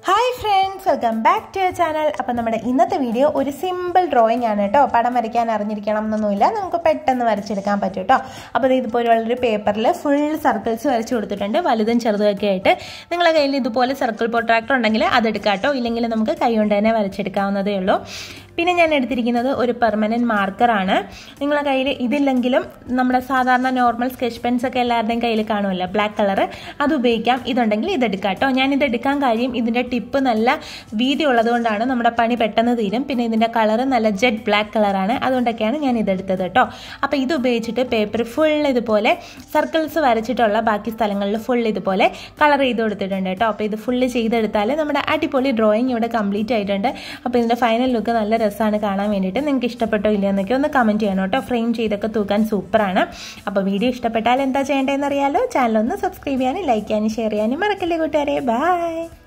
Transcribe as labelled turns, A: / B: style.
A: hi friends welcome back to channel അപ്പോൾ നമ്മുടെ ഇന്നത്തെ വീഡിയോ ഒരു സിമ്പിൾ ഡ്രോയിങ് ആണ് കേട്ടോ പടം വരയ്ക്കാൻ അറിഞ്ഞിരിക്കണം എന്നൊന്നുമില്ല നമുക്ക് പെട്ടെന്ന് വരച്ചെടുക്കാൻ പറ്റും കേട്ടോ അപ്പോൾ ഇത് ഇതുപോലുള്ളൊരു പേപ്പറിൽ ഫുൾ സർക്കിൾസ് വരച്ച് കൊടുത്തിട്ടുണ്ട് വലുതും ചെറുതുമൊക്കെ ആയിട്ട് നിങ്ങളുടെ കയ്യിൽ ഇതുപോലെ സർക്കിൾ പ്രൊട്രാക്ടർ ഉണ്ടെങ്കിൽ അതെടുക്കാം കേട്ടോ ഇല്ലെങ്കിൽ നമുക്ക് കൈ കൊണ്ട് തന്നെ വരച്ചെടുക്കാവുന്നതേ ഉള്ളൂ പിന്നെ ഞാൻ എടുത്തിരിക്കുന്നത് ഒരു പെർമനൻറ്റ് മാർക്കറാണ് നിങ്ങളുടെ കയ്യിൽ ഇതില്ലെങ്കിലും നമ്മുടെ സാധാരണ നോർമൽ സ്കെച്ച് പെൻസ് ഒക്കെ എല്ലാവരുടെയും കയ്യിൽ കാണുമല്ലോ ബ്ലാക്ക് കളർ അത് ഉപയോഗിക്കാം ഇതുണ്ടെങ്കിൽ ഇതെടുക്കാം കേട്ടോ ഞാൻ ഇത് എടുക്കാൻ കാര്യം ഇതിൻ്റെ ടിപ്പ് നല്ല വീതി ഉള്ളതുകൊണ്ടാണ് നമ്മുടെ പണി പെട്ടെന്ന് തീരും പിന്നെ ഇതിൻ്റെ കളർ നല്ല ജെറ്റ് ബ്ലാക്ക് കളറാണ് അതുകൊണ്ടൊക്കെയാണ് ഞാൻ ഇതെടുത്തത് കേട്ടോ അപ്പോൾ ഇത് ഉപയോഗിച്ചിട്ട് പേപ്പർ ഫുൾ ഇതുപോലെ സർക്കിൾസ് വരച്ചിട്ടുള്ള ബാക്കി സ്ഥലങ്ങളിൽ ഫുൾ ഇതുപോലെ കളർ ചെയ്ത് കൊടുത്തിട്ടുണ്ട് കേട്ടോ അപ്പോൾ ഇത് ഫുള്ള് ചെയ്തെടുത്താൽ നമ്മുടെ അടിപൊളി ഡ്രോയിങ് ഇവിടെ കംപ്ലീറ്റ് ആയിട്ടുണ്ട് അപ്പോൾ ഇതിൻ്റെ ഫൈനൽ ലുക്ക് നല്ല രസമാണ് കാണാൻ വേണ്ടിയിട്ട് നിങ്ങൾക്ക് ഇഷ്ടപ്പെട്ടോ ഇല്ലയോ എന്നൊക്കെ ഒന്ന് കമൻറ്റ് ചെയ്യണം കേട്ടോ ഫ്രെയിം ചെയ്തൊക്കെ തൂക്കാൻ സൂപ്പറാണ് അപ്പോൾ വീഡിയോ ഇഷ്ടപ്പെട്ടാൽ എന്താ ചെയ്യേണ്ടതെന്ന് അറിയാലോ ചാനൽ ഒന്ന് സബ്സ്ക്രൈബ് ചെയ്യാനും ലൈക്ക് ചെയ്യാനും ഷെയർ ചെയ്യാനും മറക്കല്ലേ കൂട്ടുകാരെ ബൈ